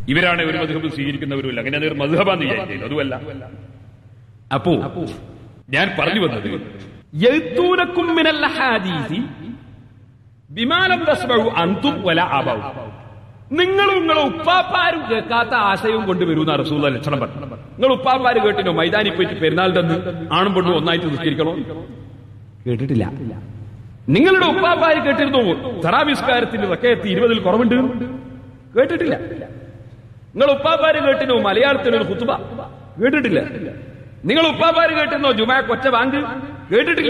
ഇവരാണ് ഒരു മധുഹബ് സ്വീകരിക്കുന്നവരുമില്ല അങ്ങനെ അതൊരു മധുഹബാന്ന് വിചാരിക്കുന്നത് അതുമല്ല അപ്പോ ഞാൻ പറഞ്ഞു വന്നത് യഅ്തൂനക്കും മിനൽ ഹദീസി ബിമാലം തസ്മഉ അൻതും വല അബൗ നിങ്ങളും നിങ്ങളെ ഉപ്പാപ്പാരും കേൾക്കാത്ത ആശയവും കൊണ്ടുവരുന്ന റസൂല ലക്ഷണം പറഞ്ഞു നിങ്ങൾ ഉപ്പാപ്പാര് കേട്ടിനോ മൈതാനി പോയിട്ട് പെരുന്നാൾ തന്ന് ആണും പെണ്ണും ഒന്നായിട്ട് നിസ്കരിക്കണോ കേട്ടിട്ടില്ല നിങ്ങളുടെ ഉപ്പാപ്പാര് കേട്ടിരുന്നു തറാവിസ്കാരത്തിന്റെ റക്കയത്തി ഇരുപതിൽ കുറവുണ്ട് കേട്ടിട്ടില്ല നിങ്ങൾ ഉപ്പാപ്പാര് കേട്ടിനോ മലയാളത്തിൽ ഒരു കുത്തുബ കേട്ടിട്ടില്ല നിങ്ങൾ ഉപ്പാപ്പാര് കേട്ടിരുന്നോ ജുമാ കൊച്ച ബാങ്ക് കേട്ടിട്ടില്ല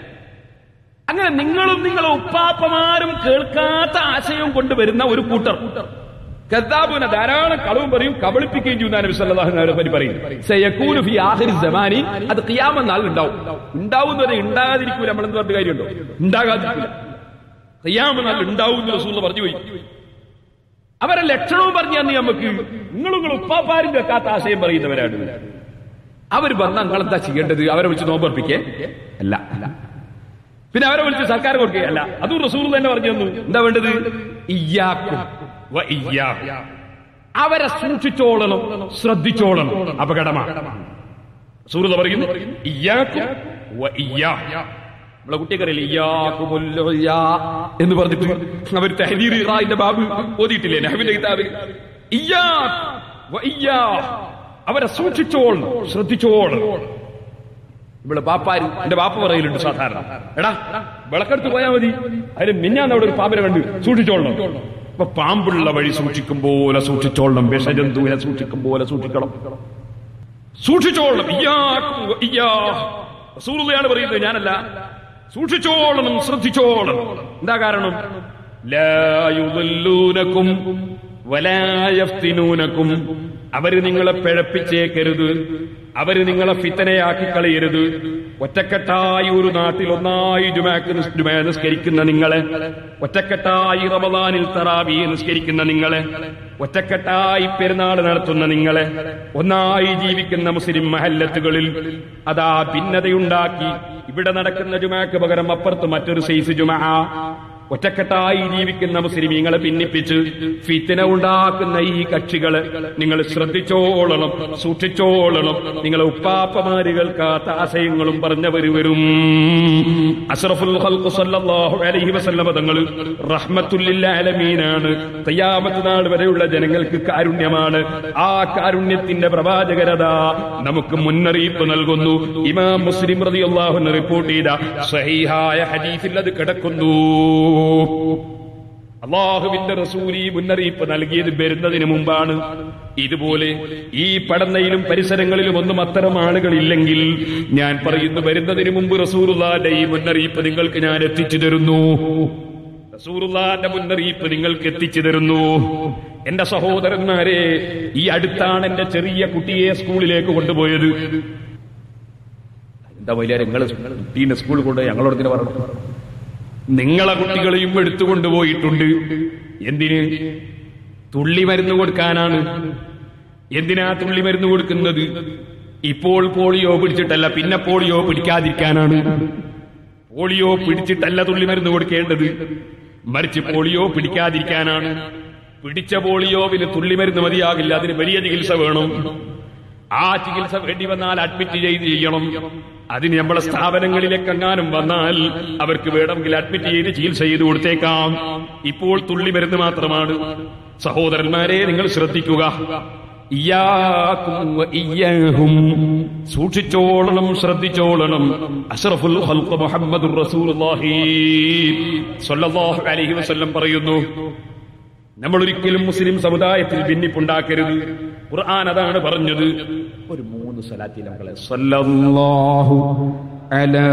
അങ്ങനെ നിങ്ങളും നിങ്ങളെ ഉപ്പാപ്പമാരും കേൾക്കാത്ത ആശയം കൊണ്ടുവരുന്ന ഒരു കൂട്ടർ കദ്ദാബുന ധാരാളം കളവും പറയും കബളിപ്പിക്കുകയും ചെയ്യുന്ന നബി സല്ലല്ലാഹു അലൈഹി വസല്ലം പറയും സയകൂനു ഫി ആഖിരി സമാനി അത് ഖിയാമ നാൾ ഉണ്ടാവും ഉണ്ടാവുന്നത് ഉണ്ടാകാതിരിക്കൂല നമ്മൾ എന്ത് പറഞ്ഞ കാര്യമുണ്ടോ ഉണ്ടാകാതിരിക്കൂല ഖിയാമ നാൾ ഉണ്ടാവും എന്ന് റസൂൽ പറഞ്ഞു പോയി അവരെ ലക്ഷണവും പറഞ്ഞു തന്നെ നമുക്ക് നിങ്ങളും നിങ്ങൾ ഉപ്പാപ്പാരും കേൾക്കാത്ത ആശയം പറയുന്നവരാണ് അവർ പറഞ്ഞാൽ നിങ്ങൾ എന്താ ചെയ്യേണ്ടത് അവരെ വിളിച്ച് നോമ്പർപ്പിക്കേ അല്ല പിന്നെ അവരെ വിളിച്ച് സർക്കാർ കൊടുക്കുകയല്ല അതും റസൂൽ തന്നെ പറഞ്ഞു തന്നു എന്താ വേണ്ടത് ഇയ്യാക്കും വ ഇയ്യാഹും. അവരെ സൂക്ഷിച്ചോളണം ശ്രദ്ധിച്ചോളണം അപകടമാണ് റസൂൽ പറയുന്നു ഇയ്യാക്കും വ ഇയ്യാഹും. നമ്മളെ കുട്ടിക്കറിയില്ല ഇയ്യാക്കുമുൽ ഉയ്യാ എന്ന് പറഞ്ഞിട്ട് അവർ തഹദീർ ഇറായിന്റെ ബാബ് ഓതിയിട്ടില്ലേ നഹവിന്റെ കിതാബ് ഇയ്യാക്ക് വ ഇയ്യാഹ്. അവരെ സൂക്ഷിച്ചോളണം ശ്രദ്ധിച്ചോളണം ഇവിടെ പാപ്പാര് എന്റെ ബാപ്പ പറയലുണ്ട് സാധാരണ എടാ വിളക്കെടുത്ത് പോയാൽ മതി അതിന് മിന്നാന്ന് അവിടെ ഒരു പാമ്പിനെ കണ്ട് സൂക്ഷിച്ചോളണം ഇപ്പൊ പാമ്പുള്ള വഴി സൂക്ഷിക്കും പോലെ സൂക്ഷിച്ചോളണം വിഷജന്തുവിനെ സൂക്ഷിക്കും പോലെ സൂക്ഷിക്കണം സൂക്ഷിച്ചോളണം ഇയ്യാക്കും വ ഇയ്യാഹ്. റസൂലുള്ളയാണ് പറയുന്നത് ഞാനല്ല സൂക്ഷിച്ചോളണം ശ്രദ്ധിച്ചോളണം എന്താ കാരണം ലാ യുദല്ലൂനക്കും വലാ യഫ്തിനൂനക്കും അവര് നിങ്ങളെ പിഴപ്പിച്ചേക്കരുത് അവര് നിങ്ങളെ ഫിത്തനയാക്കി കളയരുത് ഒറ്റക്കെട്ടായി ഒരു നാട്ടിൽ ഒന്നായി ജുമാക്ക് നിസ്- ജുമാ നിസ്കരിക്കുന്ന നിങ്ങളെ ഒറ്റക്കെട്ടായി റമദാനിൽ തറാവി നിസ്കരിക്കുന്ന നിങ്ങളെ ഒറ്റക്കെട്ടായി പെരുന്നാൾ നടത്തുന്ന നിങ്ങളെ ഒന്നായി ജീവിക്കുന്ന മുസ്ലിം മഹല്ലത്തുകളിൽ അതാ ഭിന്നതയുണ്ടാക്കി ഇവിടെ നടക്കുന്ന ജുമാക്ക് പകരം അപ്പുറത്ത് മറ്റൊരു സൈസ് ജുമാ ഒറ്റക്കെട്ടായി ജീവിക്കുന്ന മുസ്ലിമീങ്ങളെ ഭിന്നിപ്പിച്ച് ഫിത്തിന ഉണ്ടാക്കുന്ന ഈ കക്ഷികളെ നിങ്ങൾ ശ്രദ്ധിച്ചോളണം സൂക്ഷിച്ചോളണം നിങ്ങളെ ഉപ്പാപ്പമാര് കേൾക്കാത്ത ആശയങ്ങളും പറഞ്ഞവര് വരും അഷ്റഫുൽ ഖൽഖ് സല്ലല്ലാഹു അലൈഹി വസല്ലമ തങ്ങൾ റഹ്മത്തുല്ലിൽ ആലമീനാണ് തയ്യാമത്ത് നാൾ വരെയുള്ള ജനങ്ങൾക്ക് കാരുണ്യമാണ് ആ കാരുണ്യത്തിന്റെ പ്രവാചകരത നമുക്ക് മുന്നറിയിപ്പ് നൽകുന്നു ഇമാം മുസ്ലിം റളിയല്ലാഹു അൻഹു റിപ്പോർട്ട് ചെയ്ത സഹീഹായ ഹദീസിൽ അത് കിടക്കുന്നു അള്ളാഹുവിന്റെ റസൂലി മുന്നറിയിപ്പ് നൽകിയത് വരുന്നതിന് മുമ്പാണ് ഇതുപോലെ ഈ പടന്നയിലും പരിസരങ്ങളിലും ഒന്നും അത്തരം ആളുകളില്ലെങ്കിൽ ഞാൻ പറയുന്നു വരുന്നതിന് മുമ്പ് റസൂറുല്ലാന്റെ ഈ മുന്നറിയിപ്പ് നിങ്ങൾക്ക് ഞാൻ എത്തിച്ചു തരുന്നു റസൂറുല്ലാന്റെ മുന്നറിയിപ്പ് നിങ്ങൾക്ക് എത്തിച്ചു തരുന്നു എന്റെ സഹോദരന്മാരെ ഈ അടുത്താണ് എന്റെ ചെറിയ കുട്ടിയെ സ്കൂളിലേക്ക് കൊണ്ടുപോയത് എന്താ വലിയ നിങ്ങൾ കുട്ടീനെ സ്കൂളിൽ കൊണ്ടുപോയി ഞങ്ങളോട് ഇങ്ങനെ പറഞ്ഞു നിങ്ങളെ കുട്ടികളെയും എടുത്തുകൊണ്ടുപോയിട്ടുണ്ട് എന്തിന് തുള്ളി മരുന്ന് കൊടുക്കാനാണ് എന്തിനാ തുള്ളി മരുന്ന് കൊടുക്കുന്നത് ഇപ്പോൾ പോളിയോ പിടിച്ചിട്ടല്ല പിന്നെ പോളിയോ പിടിക്കാതിരിക്കാനാണ് പോളിയോ പിടിച്ചിട്ടല്ല തുള്ളി മരുന്ന് കൊടുക്കേണ്ടത് മറിച്ച് പോളിയോ പിടിക്കാതിരിക്കാനാണ് പിടിച്ച പോളിയോവിന് തുള്ളി മരുന്ന് മതിയാകില്ല അതിന് വലിയ ചികിത്സ വേണം ആ ചികിത്സ വേണ്ടി വന്നാൽ അഡ്മിറ്റ് ചെയ്ത് ചെയ്യണം അതിന് നമ്മളെ സ്ഥാപനങ്ങളിലേക്ക് എങ്ങാനും വന്നാൽ അവർക്ക് വേണമെങ്കിൽ അഡ്മിറ്റ് ചെയ്ത് ചികിത്സ ചെയ്ത് കൊടുത്തേക്കാം ഇപ്പോൾ തുള്ളി മരുന്ന് മാത്രമാണ് സഹോദരന്മാരെ നിങ്ങൾ ശ്രദ്ധിക്കുക ഇയ്യാക്കും വ ഇയ്യാഹും. സൂക്ഷിച്ചോളണം ശ്രദ്ധിച്ചോളണം അഷ്റഫുൽ ഖൽഖ് മുഹമ്മദുർ റസൂലുള്ളാഹി സ്വല്ലല്ലാഹു അലൈഹി വസല്ലം പറയുന്നു നമ്മൾ ഒരിക്കലും മുസ്ലിം സമുദായത്തിൽ ഭിന്നിപ്പുണ്ടാക്കരുത് ഖുർആൻ അതാണ് പറഞ്ഞത് ഒരു മൂന്ന് സലാത്തിൽ മക്കളെ സല്ലല്ലാഹു അലാ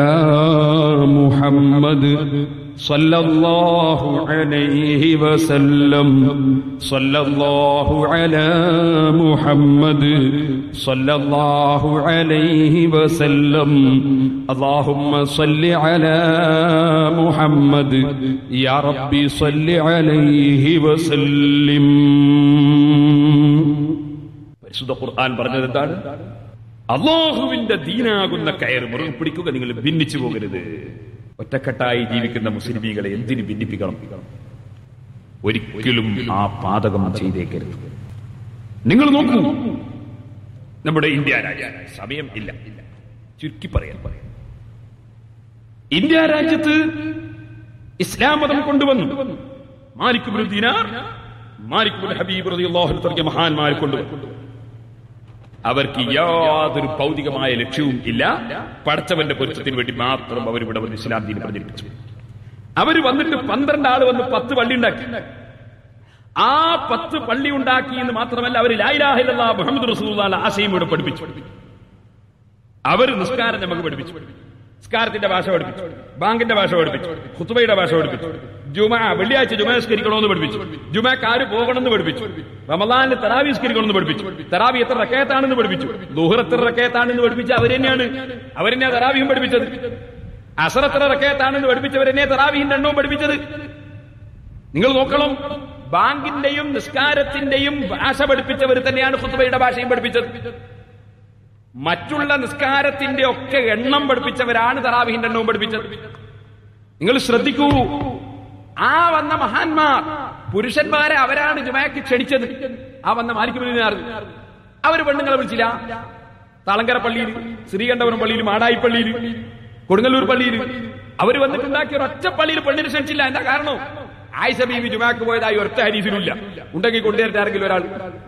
മുഹമ്മദ് സല്ലല്ലാഹു അലൈഹി വസല്ലം സല്ലല്ലാഹു അലാ മുഹമ്മദ് സല്ലല്ലാഹു അലൈഹി വസല്ലം اللهم صل على محمد يا ربي صل عليه وسلم പരിശുദ്ധ ഖുർആൻ പറഞ്ഞത് എന്താണ് അള്ളാഹുവിന്റെ ദീനാകുന്ന കയർ മുറുകെ പിടിക്കുക നിങ്ങൾ ഭിന്നിച്ചു പോകരുത് ഒറ്റക്കെട്ടായി ജീവിക്കുന്ന മുസ്ലിമീകളെ എന്തിന് ഭിന്നിപ്പിക്കണം ഒരിക്കലും ആ പാതകം ചെയ്തേക്കരുത് നിങ്ങൾ നോക്കൂ നമ്മുടെ ഇന്ത്യ രാജ്യം സമയം ഇല്ല ചുരുക്കി പറയാൻ പറയാം ഇന്ത്യ രാജ്യത്ത് ഇസ്ലാം മതം കൊണ്ടുവന്നു മാലിക് ഇബ്നു ദീനാർ മാലിക് ഇബ്നു ഹബീബ് റളിയല്ലാഹു അൻഹു തുടങ്ങിയ മഹാന്മാർ കൊണ്ടുവന്നു അവർക്ക് യാതൊരു ഭൗതികമായ ലക്ഷ്യവും ഇല്ല പടച്ചവന്റെ പൊരുത്തത്തിന് വേണ്ടി മാത്രം അവർ ഇവിടെ വന്ന് ഇസ്ലാം ദീൻ പ്രചരിപ്പിച്ചു അവർ വന്നിട്ട് പന്ത്രണ്ട് ആള് വന്ന് പത്ത് പള്ളി ഉണ്ടാക്കി ആ പത്ത് പള്ളി ഉണ്ടാക്കി എന്ന് മാത്രമല്ല അവർ ലായിലാഹില്ല മുഹമ്മദ് റസൂൽ ആശയം ഇവിടെ പഠിപ്പിച്ചു അവർ നിസ്കാരം നമുക്ക് പഠിപ്പിച്ചു നിസ്കാരത്തിന്റെ ഭാഷ പഠിപ്പിച്ചു ബാങ്കിന്റെ ഭാഷ പഠിപ്പിച്ചു ഖുത്തുബയുടെ ഭാഷ പഠിപ്പിച്ചു ജുമ വെള്ളിയാഴ്ച ജുമ നിസ്കരിക്കണമെന്ന് പഠിപ്പിച്ചു ജുമക്കാര് പോകണമെന്ന് പഠിപ്പിച്ചു റമദാനിൽ തറാവി നിസ്കരിക്കണമെന്ന് പഠിപ്പിച്ചു തറാവി എത്ര റക്കയത്താണെന്ന് പഠിപ്പിച്ചു ദുഹർ എത്ര റക്കയത്താണെന്ന് പഠിപ്പിച്ച അവർ തന്നെയാണ് അവരെന്നെ തറാവിയും പഠിപ്പിച്ചത് അസർ എത്ര റക്കയത്താണെന്ന് പഠിപ്പിച്ചവരെന്നെ തറാവിഹിന്റെ എണ്ണവും പഠിപ്പിച്ചത് നിങ്ങൾ നോക്കണം ബാങ്കിന്റെയും നിസ്കാരത്തിന്റെയും ഭാഷ പഠിപ്പിച്ചവർ തന്നെയാണ് ഖുത്തുബയുടെ ഭാഷയും പഠിപ്പിച്ചത് മറ്റുള്ള നിസ്കാരത്തിന്റെ ഒക്കെ എണ്ണം പഠിപ്പിച്ചവരാണ് തറാവിഹിന്റെ എണ്ണവും പഠിപ്പിച്ചത് നിങ്ങൾ ശ്രദ്ധിക്കൂ ആ വന്ന മഹാന്മാർ പുരുഷന്മാരെ അവരാണ് ജുമയ്ക്ക് ക്ഷണിച്ചത് ആ വന്ന മാലിക്കുമിനാർ അവര് പെണ്ണുങ്ങളെ വിളിച്ചില്ല തളങ്കര പള്ളിയിൽ ശ്രീകണ്ഠപുരം പള്ളിയിൽ മാടായി പള്ളിയിൽ കൊടുങ്ങല്ലൂർ പള്ളിയിൽ അവർ വന്നിട്ടുണ്ടാക്കിയ ഒരൊറ്റ പള്ളിയിൽ പെണ്ണിനെ ക്ഷണിച്ചില്ല എന്താ കാരണം ആയിഷ ബീവി ജുമാക്ക് പോയതായി ഒരൊറ്റ ഹരീസിലുമില്ല ഉണ്ടെങ്കിൽ കൊണ്ടുവരട്ടെ ആരെങ്കിലും ഒരാൾ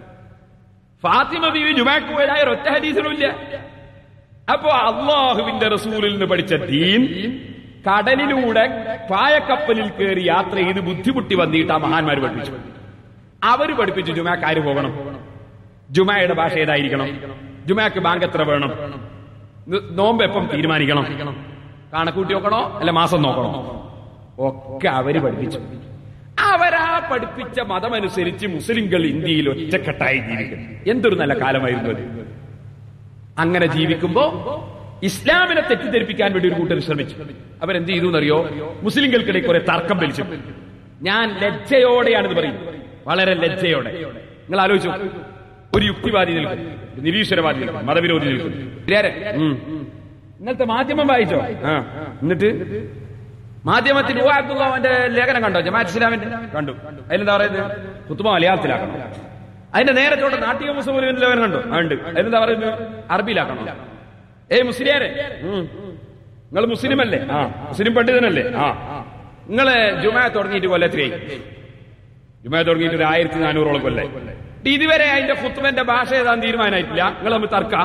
ഫാത്തിമ ബീവി ജുമാക്ക് പോയതായ ഒരൊറ്റ ഹരീസിലുമില്ല അപ്പോ അള്ളാഹുവിന്റെ റസൂലിൽ നിന്ന് പഠിച്ച ദീൻ കടലിലൂടെ പായക്കപ്പലിൽ കയറി യാത്ര ചെയ്ത് ബുദ്ധിമുട്ടി വന്നിട്ട് ആ മഹാന്മാർ പഠിപ്പിച്ചു അവര് പഠിപ്പിച്ചു ജുമാക്കാര് പോകണം ജുമായുടെ ഭാഷ ഏതായിരിക്കണം ജുമാക്ക് ബാങ്ക് എത്ര വേണം ന- നോമ്പ് എപ്പം തീരുമാനിക്കണം കണക്കൂട്ടി നോക്കണോ അല്ല മാസം നോക്കണോ ഒക്കെ അവര് പഠിപ്പിച്ചു അവരാ പഠിപ്പിച്ച മതമനുസരിച്ച് മുസ്ലിംകൾ ഇന്ത്യയിൽ ഒറ്റക്കെട്ടായി ജീവിക്കുന്നു എന്തൊരു നല്ല കാലമായിരുന്നു അത് അങ്ങനെ ജീവിക്കുമ്പോ ഇസ്ലാമിനെ തെറ്റിദ്ധരിപ്പിക്കാൻ വേണ്ടി ഒരു കൂട്ടർ ശ്രമിച്ചു അവരെന്ത് ചെയ്തു എന്നറിയോ മുസ്ലിംകൾക്കിടയിൽ കുറെ തർക്കം വലിച്ചു ഞാൻ ലജ്ജയോടെയാണെന്ന് പറയും വളരെ ലജ്ജയോടെ നിങ്ങൾ ആലോചിച്ചു ഒരു യുക്തിവാദി നിൽക്കും ഒരു നിരീശ്വരവാദി നിൽക്കും മതവിരോധി നിൽക്കും ഇല്ലാരെ? ഉം. ഇന്നലത്തെ മാധ്യമം വായിച്ചോ ആ എന്നിട്ട് മാധ്യമത്തിൽ ഉവ്വ അബ്ദുള്ളാന്റെ ലേഖനം കണ്ടോ ജമാഅത്ത് ഇസ്ലാമിന്റെ കണ്ടു അതിലെന്താ പറയുന്നത് കുത്തുമ മലയാളത്തിലാക്കണം അതിന്റെ നേരത്തോട്ട് നാട്ടിക മുസ്ലിം ലേഖനം കണ്ടു ആ, ഉണ്ട് അതിലെന്താ പറയുന്നത് അറബിയിലാക്കണം ഏയ് മുസ്ലിയാരെ നിങ്ങൾ മുസ്ലിം അല്ലേ ആ മുസ്ലിം പണ്ഡിതനല്ലേ ആ നിങ്ങള് ജുമാ തുടങ്ങിയിട്ട് കൊല്ലത്തിലായി ജുമാ തുടങ്ങിയിട്ട് ഒരു ആയിരത്തി നാനൂറോളം കൊല്ലായി ഇതുവരെ അതിന്റെ കുത്തുമന്റെ ഭാഷ ഏതാൻ തീരുമാനമായിട്ടില്ല നിങ്ങൾ തമ്മിൽ തർക്ക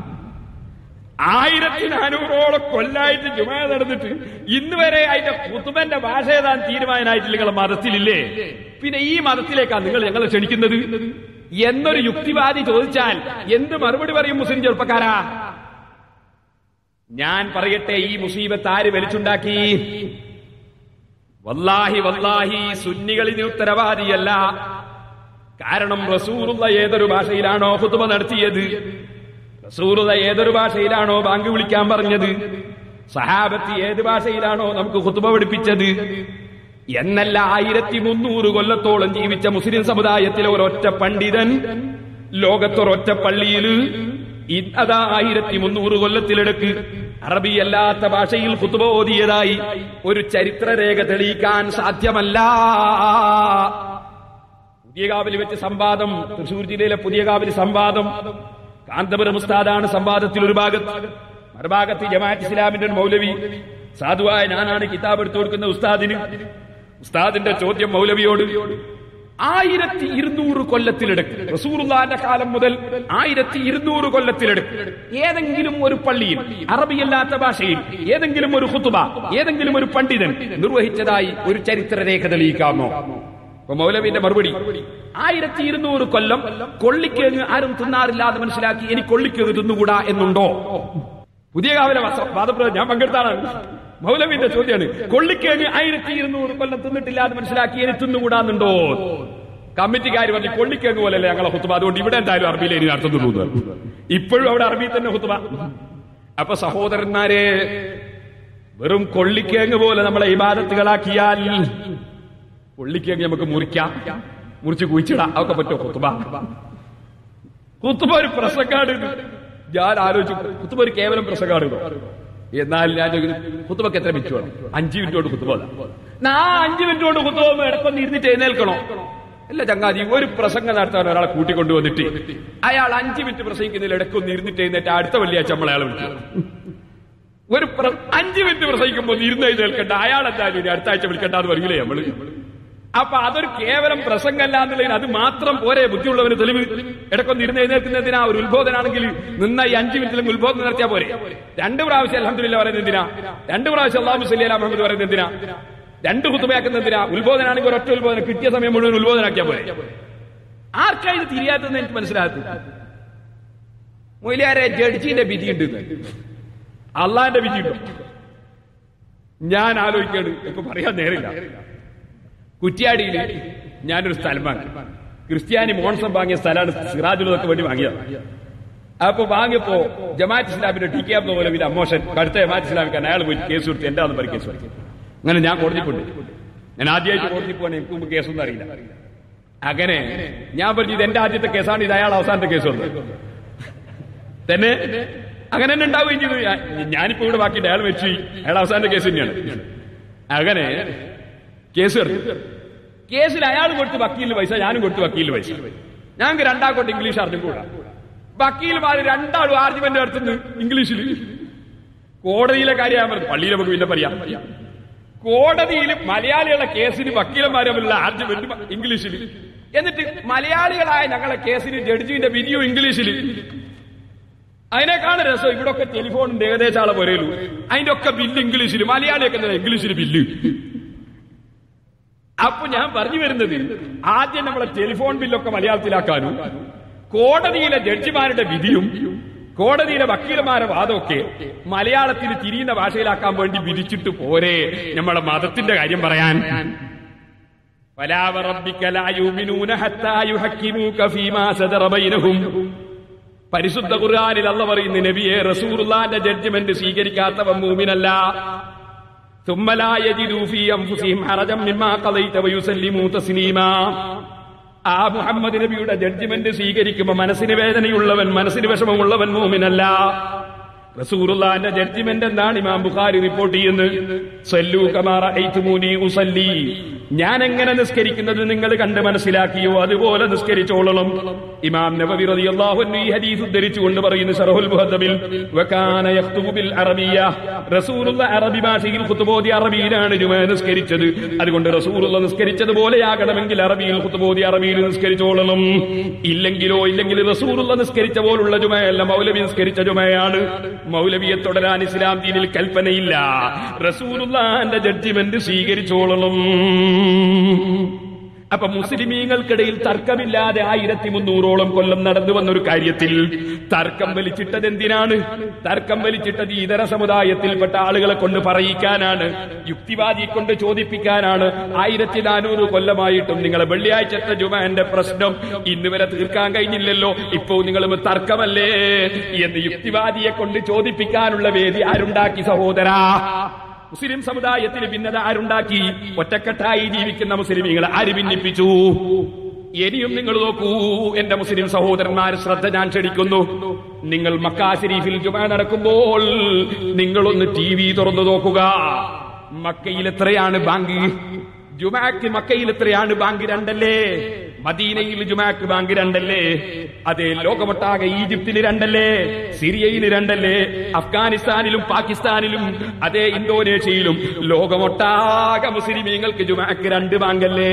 ആയിരത്തി നാനൂറോളം കൊല്ലായിട്ട് ജുമാ നടന്നിട്ട് ഇന്ന് വരെ അതിന്റെ കുത്തുമന്റെ ഭാഷ ഏതാൻ തീരുമാനമായിട്ടില്ല നിങ്ങളെ മതത്തിലില്ലേ പിന്നെ ഈ മതത്തിലേക്കാണ് നിങ്ങൾ ഞങ്ങളെ ക്ഷണിക്കുന്നത് എന്നൊരു യുക്തിവാദി ചോദിച്ചാൽ എന്ത് മറുപടി പറയും മുസ്ലിം ചെറുപ്പക്കാരാ ഞാൻ പറയട്ടെ ഈ മുസീബത്ത് ആര് വലിച്ചുണ്ടാക്കി വല്ലാഹി വല്ലാഹി സുന്നികളിന് ഉത്തരവാദിയല്ല കാരണം റസൂറുള്ള ഏതൊരു ഭാഷയിലാണോ ഹുതുമ നടത്തിയത് റസൂറുള്ള ഏതൊരു ഭാഷയിലാണോ ബാങ്ക് വിളിക്കാൻ പറഞ്ഞത് സഹാബത്തി ഏത് ഭാഷയിലാണോ നമുക്ക് ഹുതുമ പഠിപ്പിച്ചത് എന്നല്ല ആയിരത്തി മുന്നൂറ് കൊല്ലത്തോളം ജീവിച്ച മുസ്ലിം സമുദായത്തിലെ ഒരൊറ്റ പണ്ഡിതൻ ലോകത്തൊരൊറ്റ പള്ളിയിൽ ഇ- അതാ ആയിരത്തി മുന്നൂറ് കൊല്ലത്തിലെടുക്ക് അറബിയല്ലാത്ത ഭാഷയിൽ കുത്തുബ ഓതിയതായി ഒരു ചരിത്രരേഖ തെളിയിക്കാൻ സാധ്യമല്ല പുതിയകാവിൽ വെച്ച് സംവാദം തൃശൂർ ജില്ലയിലെ പുതിയകാവിൽ സംവാദം കാന്തപുരം ഉസ്താദാണ് സംവാദത്തിൽ ഒരു ഭാഗത്ത് മറുഭാഗത്ത് ജമാഅത്ത് ഇസ്ലാമിന്റെ ഒരു മൗലവി സാധുവായ ഞാനാണ് കിതാബ് എടുത്തു കൊടുക്കുന്ന ഉസ്താദിന് ഉസ്താദിന്റെ ചോദ്യം മൗലവിയോട് ആയിരത്തി ഇരുന്നൂറ് കൊല്ലത്തിലെടുക്ക് റസൂറുല്ലാന്റെ കാലം മുതൽ ആയിരത്തി ഇരുന്നൂറ് കൊല്ലത്തിലെടുക്ക് ഏതെങ്കിലും ഒരു പള്ളിയിൽ അറബിയല്ലാത്ത ഭാഷയിൽ ഏതെങ്കിലും ഒരു ഹുത്തുബ ഏതെങ്കിലും ഒരു പണ്ഡിതൻ നിർവഹിച്ചതായി ഒരു ചരിത്രരേഖ തെളിയിക്കാമോ അപ്പൊ മൗലവിന്റെ മറുപടി ആയിരത്തി ഇരുന്നൂറ് കൊല്ലം കൊള്ളിക്കേങ്ങ് ആരും തിന്നാറില്ല എന്ന് മനസ്സിലാക്കി എനിക്ക് കൊള്ളിക്കേങ്ങ് തിന്നുകൂടാ എന്നുണ്ടോ പുതിയ കാവിലെ വസ- വാദപ്രയോഗം ഞാൻ പങ്കെടുത്താണ് മൗലവിന്റെ ചോദ്യമാണ് കൊള്ളിക്കേങ്ങ് ആയിരത്തി ഇരുന്നൂറ് കൊല്ലം തിന്നിട്ടില്ല എന്ന് മനസ്സിലാക്കി എനിക്ക് തിന്നുകൂടാന്നുണ്ടോ കമ്മിറ്റിക്കാർ പറഞ്ഞു കൊള്ളിക്കേങ്ങ് പോലെയല്ലേ ഞങ്ങളെ ഹുത്തുബ അതുകൊണ്ട് ഇവിടെ എന്തായാലും അറബിയിൽ ഇനി നടത്തുന്നുള്ളൂ എന്ന്. ഇപ്പോഴും അവിടെ അറബിയിൽ തന്നെ ഹുത്തുബ അപ്പൊ സഹോദരന്മാരെ വെറും കൊള്ളിക്കേങ്ങ് പോലെ നമ്മളെ ഇബാദത്തുകളാക്കിയാൽ കൊള്ളിക്കേങ്ങ് നമുക്ക് മുറിക്കാം മുറിച്ച് കുഴിച്ചിടാം അതൊക്കെ പറ്റുമോ കുത്തുബ കുത്തുബ ഒരു പ്രസംഗാണ് ഇത്. ഞാൻ ആലോചിച്ചു കുത്തുബ ഒരു കേവലം പ്രസംഗാണ് ഇത്. എന്നാൽ ഞാൻ ചോദിക്കുന്നു, കുത്തുബക്ക് എത്ര മിനിറ്റ് വേണം അഞ്ച് മിനിറ്റ് കൊണ്ട് കുത്തുബ ആ അഞ്ച് മിനിറ്റ് കൊണ്ട് കുത്തുബ ഇടക്കൊന്ന് ഇരുന്നിട്ട് എഴുന്നേൽക്കണോ അല്ല ചങ്ങാതി ഒരു പ്രസംഗം നടത്താൻ ഒരാളെ കൂട്ടിക്കൊണ്ടുവന്നിട്ട് അയാൾ അഞ്ചു മിനിറ്റ് പ്രസംഗിക്കുന്നതിൽ ഇടയ്ക്കൊന്ന് ഇരുന്നിട്ട് എന്നിട്ട് അടുത്ത വെള്ളിയാഴ്ച നമ്മൾ അയാളെ വിളിക്കും ഒരു പ്ര- അഞ്ചു മിനിറ്റ് പ്രസംഗിക്കുമ്പോൾ ഇരുന്ന് കേൾക്കണ്ട അയാൾ എന്തായാലും ഇനി അടുത്ത ആഴ്ച വിളിക്കണ്ട എന്ന് പറയൂലേ നമ്മള് അപ്പൊ അതൊരു കേവലം പ്രസംഗമല്ല എന്നുള്ളതിന് അത് മാത്രം പോരെ ബുദ്ധിയുള്ളവന് തെളിവ് ഇടക്കൊന്ന് ഇരുന്ന് എഴുന്നേൽക്കുന്നതിനാ ഒരു ഉത്ബോധനാണെങ്കിൽ നിന്ന ഈ അഞ്ചു മിനിറ്റിലും ഉത്ബോധനം നടത്തിയാ പോരെ രണ്ട് പ്രാവശ്യം അലഹമില്ല പറയുന്നത് എന്തിനാ രണ്ട് പ്രാവശ്യം അള്ളാഹു സല്ലി അലാ മുഹമ്മദ് പറയുന്നത് എന്തിനാ രണ്ട് കുത്തുബയാക്കുന്ന എന്തിനാ ഉത്ബോധനാണെങ്കിൽ ഒരൊറ്റ ഉത്ബോധനം കിട്ടിയ സമയം മുഴുവൻ ഉത്ബോധനാക്കിയാ പോരെ ആർക്കാ ഇത് തിരിയാത്തതെന്ന് എനിക്ക് മനസ്സിലാകത്തില്ല മൊയിലാരെ ജഡ്ജിന്റെ വിധിയുണ്ട് ഇന്ന്. അള്ളാന്റെ വിധിയുണ്ട് ഞാൻ ആലോചിക്കാണ് ഇപ്പൊ പറയാൻ നേരില്ല കുറ്റ്യാടിയിൽ ഞാനൊരു സ്ഥലം വാങ്ങി ക്രിസ്ത്യാനി മോൺസം വാങ്ങിയ സ്ഥലമാണ് സിറാജുലതൊക്കെ വേണ്ടി വാങ്ങിയത് അപ്പൊ വാങ്ങിയപ്പോ ജമാഅത്ത് ഇസ്ലാമിന്റെ ടി കെ അബ്ദുൽ മൗലവിന്റെ അമ്മോഷൻ കടുത്ത ജമാഅത്ത് ഇസ്ലാമിക്കാൻ അയാൾ പോയി കേസ് കൊടുത്ത് എന്റെ അന്ന് കേസ് കൊടുത്തു അങ്ങനെ ഞാൻ കോടതി കൊണ്ട് ഞാൻ ആദ്യമായിട്ട് കോടതി പോകാൻ എനിക്ക് മുമ്പ് കേസൊന്നും അറിയില്ല അങ്ങനെ ഞാൻ പറഞ്ഞു ഇത് എന്റെ ആദ്യത്തെ കേസാണ് ഇത് അയാൾ അവസാനത്തെ കേസ് വന്നത് തന്നെ അങ്ങനെ തന്നെ ഉണ്ടാവുകയും ചെയ്തു ഞാൻ- ഞാനിപ്പോ ഇവിടെ ബാക്കിയിട്ട് അയാൾ വെച്ച് അയാൾ അവസാനത്തെ കേസ് തന്നെയാണ് അങ്ങനെ കേസ് എടുത്തു കേസിൽ അയാൾ കൊടുത്ത് വക്കീലിന് പൈസ ഞാനും കൊടുത്ത് വക്കീലിന് പൈസ ഞങ്ങൾക്ക് രണ്ടാക്കോട്ട് ഇംഗ്ലീഷ് അറിഞ്ഞുകൂടാ വക്കീൽമാർ രണ്ടാളും ആർഗ്യുമെന്റ് നടത്തുന്നു ഇംഗ്ലീഷിൽ കോടതിയിലെ കാര്യം ഞാൻ പറഞ്ഞു പള്ളിയിൽ നമുക്ക് പിന്നെ പറയാം കോടതിയിൽ മലയാളികളുടെ കേസിന് വക്കീലന്മാർ തമ്മിലുള്ള ആർഗ്യുമെന്റ് ഇംഗ്ലീഷിൽ എന്നിട്ട് മലയാളികളായ ഞങ്ങളെ കേസിന് ജഡ്ജിന്റെ വിധിയോ ഇംഗ്ലീഷിൽ അതിനേക്കാണ് രസം ഇവിടെ ഒക്കെ ടെലിഫോണിന്റെ ഏകദേശം ആളെ പോരേലു അതിന്റെ ഒക്കെ ബില്ല് ഇംഗ്ലീഷിൽ മലയാളിയൊക്കെ എന്താ ഇംഗ്ലീഷിൽ ബില്ല് അപ്പൊ ഞാൻ പറഞ്ഞു വരുന്നത് ആദ്യം നമ്മളെ ടെലിഫോൺ ബില്ലൊക്കെ മലയാളത്തിലാക്കാനും കോടതിയിലെ ജഡ്ജിമാരുടെ വിധിയും കോടതിയിലെ വക്കീലന്മാരുടെ വാദമൊക്കെ മലയാളത്തിൽ തിരിയുന്ന ഭാഷയിലാക്കാൻ വേണ്ടി വിധിച്ചിട്ട് പോരെ നമ്മളെ മതത്തിന്റെ കാര്യം പറയാൻ فلا وربك لا يؤمنون حتى يحكموك فيما صدر بينهم പരിശുദ്ധ ഖുർആനിൽ അല്ല പറയുന്ന നബിയെ റസൂറുള്ളാന്റെ ജഡ്ജ്മെന്റ് സ്വീകരിക്കാത്തവൻ മൂമിനല്ല ثم لا يجدوا في انفسهم حرجا مما قضيت ويسلموا تسليما ആ മുഹമ്മദ് നബിയുടെ ജഡ്ജ്മെന്റ് സ്വീകരിക്കുമ്പോ മനസ്സിന് വേദനയുള്ളവൻ മനസ്സിന് വിഷമമുള്ളവൻ മൂമിനല്ല റസൂറുള്ളാന്റെ ജഡ്ജ്മെന്റ് എന്താണ് ഇമാം ബുഖാരി റിപ്പോർട്ട് ചെയ്യുന്നത് സല്ലു കമാറ ഐത്തുമൂനി ഉസല്ലി ഞാൻ എങ്ങനെ നിസ്കരിക്കുന്നത് നിങ്ങൾ കണ്ട് മനസ്സിലാക്കിയോ അതുപോലെ നിസ്കരിച്ചോളണം ഇമാം നബവി റളിയല്ലാഹു അൻഹു ഈ ഹദീസ് ഉദ്ധരിച്ചുകൊണ്ട് പറയുന്നു ശറഹുൽ മുഹദ്ദബിൽ വകാന യഖ്തുബു ബിൽ അറബിയ്യ റസൂലുള്ള അറബി ഭാഷയിൽ ഖുതുബോദി അറബിയിലാണ് ജുമ നിസ്കരിച്ചത് അതുകൊണ്ട് റസൂലുള്ള നിസ്കരിച്ചതുപോലെയാകണമെങ്കിൽ അറബിയിൽ ഖുതുബോദി അറബിയിൽ നിസ്കരിച്ചോളണം ഇല്ലെങ്കിലോ ഇല്ലെങ്കിൽ റസൂലുള്ള നിസ്കരിച്ച പോലുള്ള ജുമയല്ല മൗലവി നിസ്കരിച്ച ജുമയാണ് മൗലവിയെ തുടരാൻ ഇസ്ലാം ദീനിൽ കൽപ്പനയില്ല റസൂലുള്ളാന്റെ ജഡ്ജിമെന്റ് സ്വീകരിച്ചോളണം അപ്പൊ മുസ്ലിമീങ്ങൾക്കിടയിൽ തർക്കമില്ലാതെ ആയിരത്തി മുന്നൂറോളം കൊല്ലം നടന്നു വന്ന ഒരു കാര്യത്തിൽ തർക്കം വലിച്ചിട്ടത് എന്തിനാണ് തർക്കം വലിച്ചിട്ടത് ഇതര സമുദായത്തിൽപ്പെട്ട ആളുകളെ കൊണ്ട് പറയിക്കാനാണ് യുക്തിവാദിയെ കൊണ്ട് ചോദിപ്പിക്കാനാണ് ആയിരത്തി നാനൂറ് കൊല്ലമായിട്ടും നിങ്ങളെ വെള്ളിയാഴ്ചത്തെ ജുമാന്റെ പ്രശ്നം ഇന്ന് വരെ തീർക്കാൻ കഴിഞ്ഞില്ലല്ലോ ഇപ്പോ നിങ്ങൾ തർക്കമല്ലേ എന്ന് യുക്തിവാദിയെ കൊണ്ട് ചോദിപ്പിക്കാനുള്ള വേദി ആരുണ്ടാക്കി സഹോദരാ മുസ്ലിം സമുദായത്തിന് ഭിന്നത ആരുണ്ടാക്കി ഒറ്റക്കെട്ടായി ജീവിക്കുന്ന മുസ്ലിമീങ്ങളെ ആര് ഭിന്നിപ്പിച്ചു ഇനിയും നിങ്ങൾ നോക്കൂ എന്റെ മുസ്ലിം സഹോദരന്മാർ ശ്രദ്ധ ഞാൻ ക്ഷണിക്കുന്നു നിങ്ങൾ മക്കാ ശരീഫിൽ ജുമ നടക്കുമ്പോൾ നിങ്ങളൊന്ന് ടി വി തുറന്നു നോക്കുക മക്കയിൽ എത്രയാണ് ബാങ്ക് ജുമാക്ക് മക്കയിൽ എത്രയാണ് ബാങ്ക് രണ്ടല്ലേ മദീനയിൽ ജുമാക്ക് ബാങ്ക് രണ്ടല്ലേ അതെ ലോകമൊട്ടാകെ ഈജിപ്തിൽ രണ്ടല്ലേ സിറിയയിൽ രണ്ടല്ലേ അഫ്ഗാനിസ്ഥാനിലും പാകിസ്ഥാനിലും അതേ ഇന്തോനേഷ്യയിലും ലോകമൊട്ടാകെ മുസ്ലിമീങ്ങൾക്ക് ജുമാക്ക് രണ്ട് ബാങ്കല്ലേ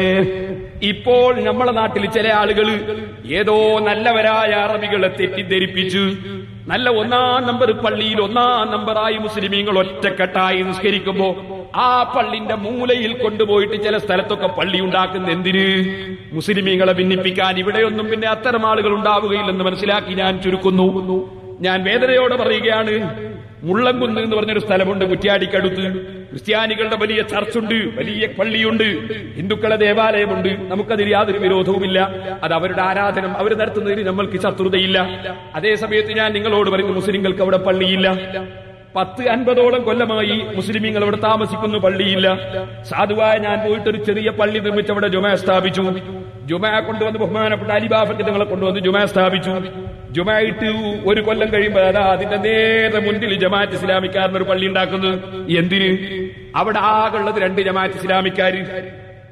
ഇപ്പോൾ നമ്മളെ നാട്ടിൽ ചില ആളുകൾ ഏതോ നല്ലവരായ അറബികളെ തെറ്റിദ്ധരിപ്പിച്ചു നല്ല ഒന്നാം നമ്പർ പള്ളിയിൽ ഒന്നാം നമ്പറായി മുസ്ലിമീങ്ങൾ ഒറ്റക്കെട്ടായി നിസ്കരിക്കുമ്പോ ആ പള്ളിന്റെ മൂലയിൽ കൊണ്ടുപോയിട്ട് ചില സ്ഥലത്തൊക്കെ പള്ളി ഉണ്ടാക്കുന്ന എന്തിന് മുസ്ലിമീങ്ങളെ ഭിന്നിപ്പിക്കാൻ ഇവിടെയൊന്നും പിന്നെ അത്തരം ആളുകൾ ഉണ്ടാവുകയില്ലെന്ന് മനസ്സിലാക്കി ഞാൻ ചുരുക്കുന്നു ഞാൻ വേദനയോടെ പറയുകയാണ് മുള്ളംകുന്ന് എന്ന് പറഞ്ഞൊരു സ്ഥലമുണ്ട് കുറ്റ്യാടിക്കടുത്ത് ക്രിസ്ത്യാനികളുടെ വലിയ ചർച്ചുണ്ട് വലിയ പള്ളിയുണ്ട് ഹിന്ദുക്കളെ ദേവാലയമുണ്ട് നമുക്കതിൽ യാതൊരു വിരോധവുമില്ല അത് അവരുടെ ആരാധനം അവർ നടത്തുന്നതിന് നമ്മൾക്ക് ശത്രുതയില്ല അതേ സമയത്ത് ഞാൻ നിങ്ങളോട് പറയുന്നു മുസ്ലിങ്ങൾക്ക് അവിടെ പള്ളിയില്ല പത്ത് അൻപതോളം കൊല്ലമായി മുസ്ലിമീങ്ങൾ അവിടെ താമസിക്കുന്നു പള്ളിയില്ല സാധുവായ ഞാൻ പോയിട്ട് ഒരു ചെറിയ പള്ളി നിർമ്മിച്ച് അവിടെ ജുമ സ്ഥാപിച്ചു ജുമ കൊണ്ടുവന്ന് ബഹുമാനപ്പെട്ട അലിബാഫക്ക് നിങ്ങളെ കൊണ്ടുവന്ന് ജുമ സ്ഥാപിച്ചു ജുമായിട്ട് ഒരു കൊല്ലം കഴിയുമ്പോൾ അതാ അതിന്റെ നേരെ മുൻപിൽ ജമാഅത്ത് ഇസ്ലാമിക്കാരൻ ഒരു പള്ളി ഉണ്ടാക്കുന്നു എന്തിന് അവിടെ ആകെയുള്ളത് രണ്ട് ജമാഅത്ത് ഇസ്ലാമിക്കാര്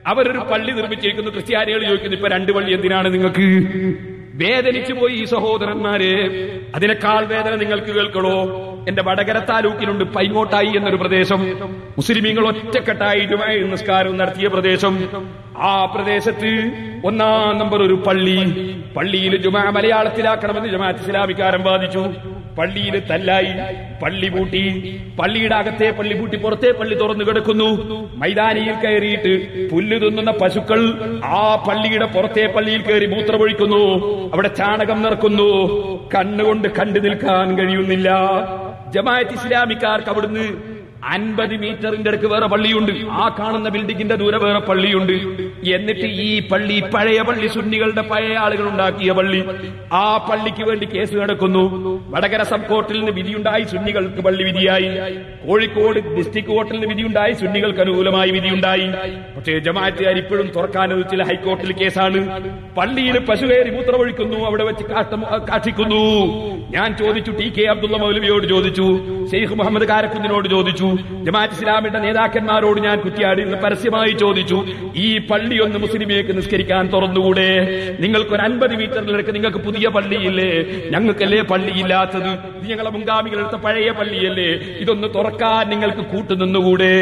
അവരൊരു പള്ളി നിർമ്മിച്ചിരിക്കുന്നു ക്രിസ്ത്യാനികൾ ചോദിക്കുന്നു ഇപ്പൊ രണ്ട് പള്ളി എന്തിനാണ് നിങ്ങൾക്ക് വേദനിച്ചു പോയി ഈ സഹോദരന്മാരെ അതിനേക്കാൾ വേദന നിങ്ങൾക്ക് കേൾക്കണോ എന്റെ വടകര താലൂക്കിലുണ്ട് പൈങ്ങോട്ടായി എന്നൊരു പ്രദേശം മുസ്ലിമീങ്ങൾ ഒറ്റക്കെട്ടായി ജുമായി നിസ്കാരം നടത്തിയ പ്രദേശം ആ പ്രദേശത്ത് ഒന്നാം നമ്പർ ഒരു പള്ളി പള്ളിയിൽ ജുമാ മലയാളത്തിലാക്കണമെന്ന് ജമാഅത്ത് ഇസ്ലാമിക്കാരൻ വാദിച്ചു പള്ളിയിൽ തല്ലായി പള്ളി പൂട്ടി പള്ളിയുടെ അകത്തെ പള്ളി പൂട്ടി പുറത്തെ പള്ളി തുറന്നു കിടക്കുന്നു മൈതാനിയിൽ കയറിയിട്ട് പുല്ല് തിന്നുന്ന പശുക്കൾ ആ പള്ളിയുടെ പുറത്തെ പള്ളിയിൽ കയറി മൂത്രമൊഴിക്കുന്നു അവിടെ ചാണകം നിറക്കുന്നു കണ്ണുകൊണ്ട് കണ്ടു നിൽക്കാൻ കഴിയുന്നില്ല ജമാഅത്ത് ഇസ്ലാമിക്കാർക്ക് അവിടുന്ന് അൻപത് മീറ്ററിന്റെ അടുക്ക് വേറെ പള്ളിയുണ്ട് ആ കാണുന്ന ബിൽഡിങ്ങിന്റെ ദൂരെ വേറെ പള്ളിയുണ്ട് എന്നിട്ട് ഈ പള്ളി പഴയ പള്ളി സുന്നികളുടെ പഴയ ആളുകൾ ഉണ്ടാക്കിയ പള്ളി ആ പള്ളിക്ക് വേണ്ടി കേസ് നടക്കുന്നു വടകര സബ് കോർട്ടിൽ നിന്ന് വിധിയുണ്ടായി സുന്നികൾക്ക് പള്ളി വിധിയായി കോഴിക്കോട് ഡിസ്ട്രിക്ട് കോർട്ടിൽ നിന്ന് വിധിയുണ്ടായി സുന്നികൾക്ക് അനുകൂലമായി വിധിയുണ്ടായി പക്ഷേ ജമാഅത്തുകാർ ഇപ്പോഴും തുറക്കാൻ ചില ഹൈക്കോർട്ടിൽ കേസാണ് പള്ളിയിൽ പശു കയറി മൂത്രമൊഴിക്കുന്നു അവിടെ വെച്ച് കാട്ടം കാക്ഷിക്കുന്നു ഞാൻ ചോദിച്ചു ടി കെ അബ്ദുള്ള മൗലവിയോട് ചോദിച്ചു ഷെയ്ഖ് മുഹമ്മദ് കാരക്കുന്നിനോട് ചോദിച്ചു ജമാഅത്ത് ഇസ്ലാമിന്റെ നേതാക്കന്മാരോട് ഞാൻ കുറ്റിയാടി പരസ്യമായി ചോദിച്ചു ഈ പള്ളി ഒന്ന് മുസ്ലിമേക്ക് നിസ്കരിക്കാൻ തുറന്നുകൂടെ നിങ്ങൾക്ക് ഒരു അൻപത് മീറ്ററിലേക്ക് നിങ്ങൾക്ക് പുതിയ പള്ളിയില്ലേ ഞങ്ങൾക്കല്ലേ പള്ളിയില്ലാത്തത് ഇത് ഞങ്ങളെ മുൻഗാമികളെടുത്ത പഴയ പള്ളിയല്ലേ ഇതൊന്ന് തുറക്കാൻ നിങ്ങൾക്ക് കൂട്ടുനിന്നുകൂടെ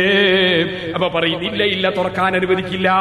അപ്പൊ പറയും ഇല്ല ഇല്ല തുറക്കാൻ അനുവദിക്കില്ല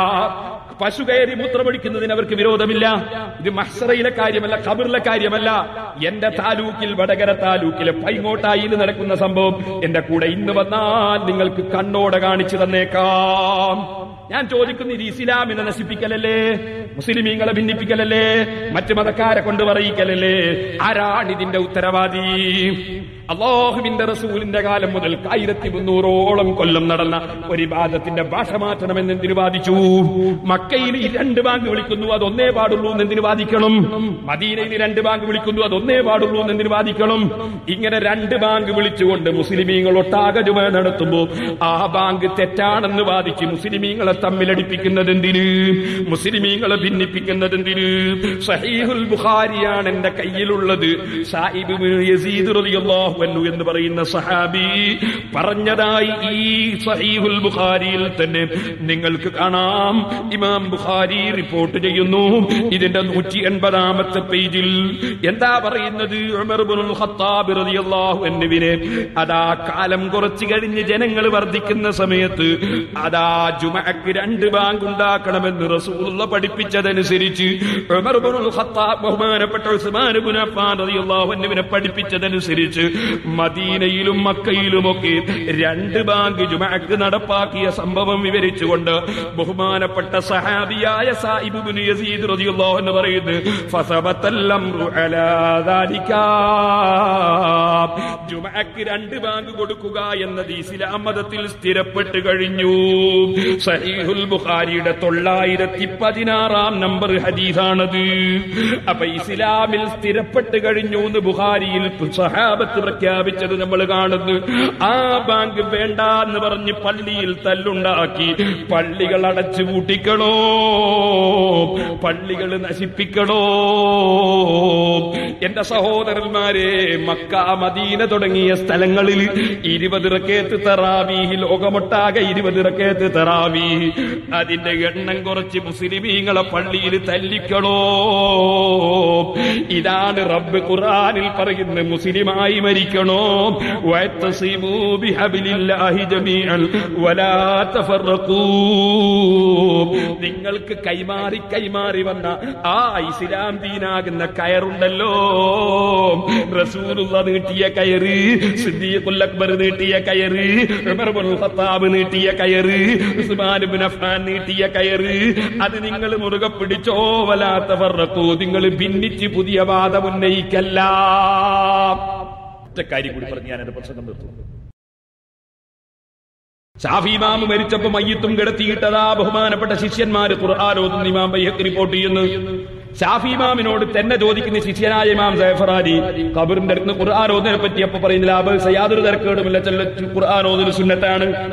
പശു കയറി മൂത്രമൊഴിക്കുന്നതിന് അവർക്ക് വിരോധമില്ല ഇത് മഹ്സറയിലെ കാര്യമല്ല ഖബറിലെ കാര്യമല്ല എന്റെ താലൂക്കിൽ വടകര താലൂക്കിലെ പൈങ്ങോട്ടായിൽ നടക്കുന്ന സംഭവം എന്റെ കൂടെ ഇന്ന് വന്നാൽ നിങ്ങൾക്ക് കണ്ണോടെ കാണിച്ചു തന്നേക്കാം ഞാൻ ചോദിക്കുന്ന ഇത് ഇസ്ലാമിനെ നശിപ്പിക്കലല്ലേ മുസ്ലിമീങ്ങളെ ഭിന്നിപ്പിക്കലല്ലേ മറ്റു മതക്കാരെ കൊണ്ട് പറയിക്കലല്ലേ ആരാണ് ഇതിന്റെ ഉത്തരവാദി അള്ളാഹുവിന്റെ റസൂലിന്റെ കാലം മുതൽ ആയിരത്തി മുന്നൂറോളം കൊല്ലം നടന്ന ഒരു വിവാദത്തിന്റെ ഭാഷ മാറ്റണമെന്ന് എന്തിനു വാദിച്ചു മക്കയിൽ ഈ രണ്ട് ബാങ്ക് വിളിക്കുന്നു അത് ഒന്നേ പാടുള്ളൂ എന്ന് എന്തിനു വാദിക്കണം മദീനയിൽ രണ്ട് ബാങ്ക് വിളിക്കുന്നു അത് ഒന്നേ പാടുള്ളൂ എന്ന് എന്തിനു വാദിക്കണം ഇങ്ങനെ രണ്ട് ബാങ്ക് വിളിച്ചുകൊണ്ട് മുസ്ലിമീങ്ങൾ ഒട്ടാകെ ജുമ നടത്തുമ്പോൾ ആ ബാങ്ക് തെറ്റാണെന്ന് വാദിച്ച് മുസ്ലിമീങ്ങളെ തമ്മിലടിപ്പിക്കുന്നത് എന്തിന് മുസ്ലിമീങ്ങളെ ഭിന്നിപ്പിക്കുന്നത് എന്തിന് സഹീഹുൽ ബുഖാരിയാണ് എന്റെ കയ്യിലുള്ളത് സാഹിബ് ഇബ്നു യസീദ് റളിയല്ലാഹു അൻഹു എന്ന് പറയുന്ന സഹാബി പറഞ്ഞതായി ഈ സഹീഹുൽ ബുഖാരിയിൽ തന്നെ നിങ്ങൾക്ക് കാണാം ഇമാം ബുഖാരി റിപ്പോർട്ട് ചെയ്യുന്നു ഇതിന്റെ നൂറ്റി എൺപതാമത്തെ പേജിൽ എന്താ പറയുന്നത് ഉമർ ഇബ്നുൽ ഖത്താബ് റളിയല്ലാഹു അൻഹുവിനെ അതാ കാലം കുറച്ച് കഴിഞ്ഞ് ജനങ്ങൾ വർദ്ധിക്കുന്ന സമയത്ത് അതാ ജുമഅക്ക് രണ്ട് ബാങ്ക് ഉണ്ടാക്കണമെന്ന് റസൂലുള്ള പഠിപ്പിച്ചതനുസരിച്ച് ഉമർ ഇബ്നുൽ ഖത്താബ് ബഹുമാനപ്പെട്ട ഉസ്മാൻ ഇബ്നു അഫ്ഫാൻ റളിയല്ലാഹു അൻഹുവിനെ പഠിപ്പിച്ചതനുസരിച്ച് മദീനയിലും മക്കയിലുമൊക്കെ രണ്ട് ബാങ്ക് ജുമഅക്ക് നടപ്പാക്കിയ സംഭവം വിവരിച്ചുകൊണ്ട് ബഹുമാനപ്പെട്ട സഹാബിയായ സായിബ് ഇബ്നു യസീദ് റളിയല്ലാഹു അൻഹു പറയുന്നു ഫസബത്തൽ അംറു അലാ ദാലിക ജുമഅക്ക് രണ്ട് ബാങ്ക് കൊടുക്കുക എന്നത് ഇസ്ലാം മതത്തിൽ സ്ഥിരപ്പെട്ട് കഴിഞ്ഞു സഹീഹുൽ ബുഖാരിയുടെ തൊള്ളായിരത്തി പതിനാറാം നമ്പർ ഹദീസാണത് അപ്പൊ ഇസ്ലാമിൽ സ്ഥിരപ്പെട്ട് കഴിഞ്ഞു എന്ന് ബുഖാരിയിൽ സഹാബത്ത് പ്രഖ്യാപിച്ചത് നമ്മൾ കാണുന്നു ആ ബാങ്ക് വേണ്ട എന്ന് പറഞ്ഞ് പള്ളിയിൽ തല്ലുണ്ടാക്കി പള്ളികൾ അടച്ചു പൂട്ടിക്കണോ പള്ളികൾ നശിപ്പിക്കണോ എന്റെ സഹോദരന്മാരെ മക്ക മദീന തുടങ്ങിയ സ്ഥലങ്ങളിൽ ഇരുപത് റക്കേത്ത് തറാവീഹ് ലോകമൊട്ടാകെ ഇരുപത് റക്കേത്ത് തറാവീ അതിന്റെ എണ്ണം കുറച്ച് മുസ്ലിമീങ്ങളെ പള്ളിയിൽ തല്ലിക്കണോ ഇതാണ് റബ്ബ് ഖുറാനിൽ പറയുന്ന മുസ്ലിമായി മരിക്കണോ വയത്തസിമൂ ബിഹബിലില്ലാഹി ജമീഅൻ വലാ തഫറഖൂ നിങ്ങൾക്ക് കൈമാറി കൈമാറി വന്ന ആ ഇസ്ലാം ദീനാകുന്ന കയറുണ്ടല്ലോ റസൂലുള്ള നീട്ടിയ കയറ് സിദ്ദീഖുൽ അക്ബർ നീട്ടിയ കയറ് ഉമർ ഇബ്നുൽ ഖത്താബ് നീട്ടിയ കയറ് ഉസ്മാൻ ഇബ്നു അഫ്ഫാൻ നീട്ടിയ കയറ് അത് നിങ്ങൾ മുറുകെ പിടിച്ചോ വലാത്ത ഫറഖൂ നിങ്ങൾ ഭിന്നിച്ച് പുതിയ വാദം ഉന്നയിക്കല്ല ഒറ്റ കാര്യം കൂടി പറഞ്ഞ് ഞാൻ എന്റെ പ്രസംഗം നിർത്തുന്നു ഷാഫിമാമ് മരിച്ചപ്പോ മയ്യത്തും കിടത്തിയിട്ടതാ ബഹുമാനപ്പെട്ട ശിഷ്യന്മാര് ഖുർആാനോദുന്ന ഇമാം ബയ്യക്ക് റിപ്പോർട്ട് ചെയ്യുന്നു ഷാഫിമാമിനോട് തന്നെ ചോദിക്കുന്ന ശിഷ്യനായ ഇമാം സൈഫറാലി ഖബറിന്റെ അടുത്ത് ഖുർആാനോദിനെ പറ്റി അപ്പൊ പറയുന്നില്ല അബൽ യാതൊരു തിരക്കേടുമില്ല ചെല്ല ഖുർആാനോദിന് സുന്നത്താണ്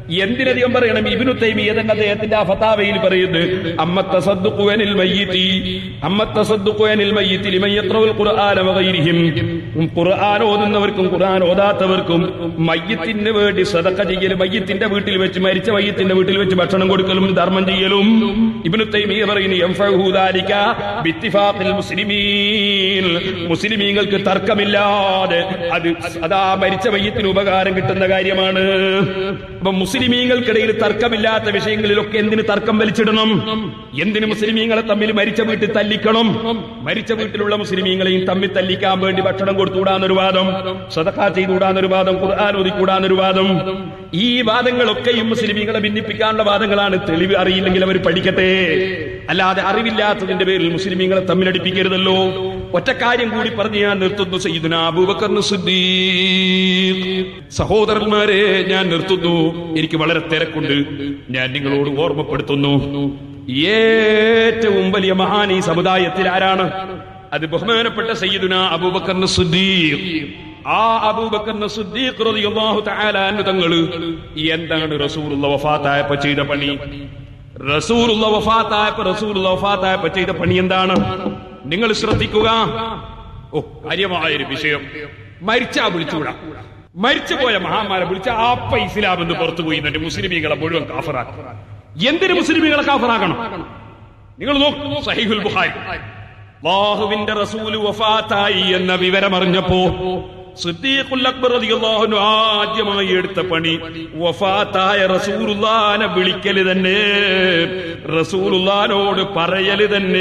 എന്തിനധികം പറയണം ഇബിനു തൈമിയ തന്നെ അദ്ദേഹത്തിന്റെ ആ ഫതാവയിൽ പറയുന്നത് അമ്മത്ത സദ്ദുഖുവനിൽ മയ്യിത്തി അമ്മത്ത സദ്ദുഖുവനിൽ മയ്യിത്തി ലിമൻ യഖറഉൽ ഖുർആന വഗൈരിഹിം ഖുർആൻ ഓതുന്നവർക്കും ഖുർആൻ ഓതാത്തവർക്കും മയ്യത്തിന് വേണ്ടി സദഖ ചെയ്യലും മയ്യത്തിന്റെ വീട്ടിൽ വെച്ച് മരിച്ച മയ്യത്തിന്റെ വീട്ടിൽ വെച്ച് ഭക്ഷണം കൊടുക്കലും ധർമ്മം ചെയ്യലും ഇബ്നു തൈമിയ പറയുന്നു യൻഫഉഹു ദാലിക ബിത്തിഫാഖിൽ മുസ്ലിമീൻ മുസ്ലിമീങ്ങൾക്ക് തർക്കമില്ലാതെ അത് അതാ മരിച്ച മയ്യത്തിന് ഉപകാരം കിട്ടുന്ന കാര്യമാണ് അപ്പൊ മുസ്ലിമീങ്ങൾക്കിടയിൽ തർക്കമില്ലാത്ത വിഷയങ്ങളിലൊക്കെ എന്തിന് തർക്കം വലിച്ചിടണം എന്തിന് മുസ്ലിമീങ്ങളെ തമ്മിൽ മരിച്ച വീട്ടിൽ തല്ലിക്കണം മരിച്ച വീട്ടിലുള്ള മുസ്ലിമീങ്ങളെയും തമ്മിൽ തല്ലിക്കാൻ വേണ്ടി ഭക്ഷണം കൊടുത്തുകൂടാന്നൊരു വാദം സദഖ ചെയ്തുകൂടാന്നൊരു വാദം ഖുർആൻ ഓതിക്കൂടാന്നൊരു വാദം ഈ വാദങ്ങളൊക്കെയും മുസ്ലിമീങ്ങളെ ഭിന്നിപ്പിക്കാനുള്ള വാദങ്ങളാണ് തെളിവ് അറിയില്ലെങ്കിൽ അവർ പഠിക്കട്ടെ അല്ലാതെ അറിവില്ലാത്തതിന്റെ പേരിൽ മുസ്ലിമീങ്ങളെ തമ്മിലടിപ്പിക്കരുതല്ലോ ഒറ്റ കാര്യം കൂടി പറഞ്ഞ് ഞാൻ നിർത്തുന്നു സയ്യിദുന അബൂബക്കർ സിദ്ദീഖ് സഹോദരന്മാരെ ഞാൻ നിർത്തുന്നു എനിക്ക് വളരെ തിരക്കുണ്ട് ഞാൻ നിങ്ങളോട് ഓർമ്മപ്പെടുത്തുന്നു ഏറ്റവും വലിയ മഹാൻ ഈ സമുദായത്തിൽ ആരാണ് അത് ബഹുമാനപ്പെട്ട സയ്യിദുന അബൂബക്കർ സിദ്ദീഖ് ആ അബൂബക്കർ സിദ്ദീഖ് റളിയല്ലാഹു തആല അൻഹു തങ്ങള് എന്താണ് റസൂലുള്ള വഫാത്തായപ്പോ ചെയ്ത പണി റസൂലുള്ള വഫാത്തായപ്പോ റസൂലുള്ള വഫാത്തായപ്പോ ചെയ്ത പണി എന്താണ് നിങ്ങൾ ശ്രദ്ധിക്കുക ഓ കാര്യമായൊരു വിഷയം മരിച്ചാ വിളിച്ചുകൂടാ മരിച്ചു പോയ മഹാന്മാരെ വിളിച്ച ആപ്പ ഇസ്ലാം എന്ന് പുറത്തു പോയി എന്നിട്ട് മുസ്ലിമീങ്ങളെ മുഴുവൻ കാഫറാക്കി എന്തിന് മുസ്ലിമീങ്ങളെ കാഫറാക്കണം നിങ്ങൾ നോക്കൂ സഹീഹുൽ ബുഖാരി അല്ലാഹുവിന്റെ റസൂല് വഫാത്തായി എന്ന വിവരം അറിഞ്ഞപ്പോ സിദ്ദീഖുൽ അക്ബർ റളിയല്ലാഹു അൻഹു ആദ്യമായി എടുത്ത പണി വഫാത്തായ റസൂലുള്ളാനെ വിളിക്കല് തന്നെ റസൂലുള്ളാനോട് പറയല് തന്നെ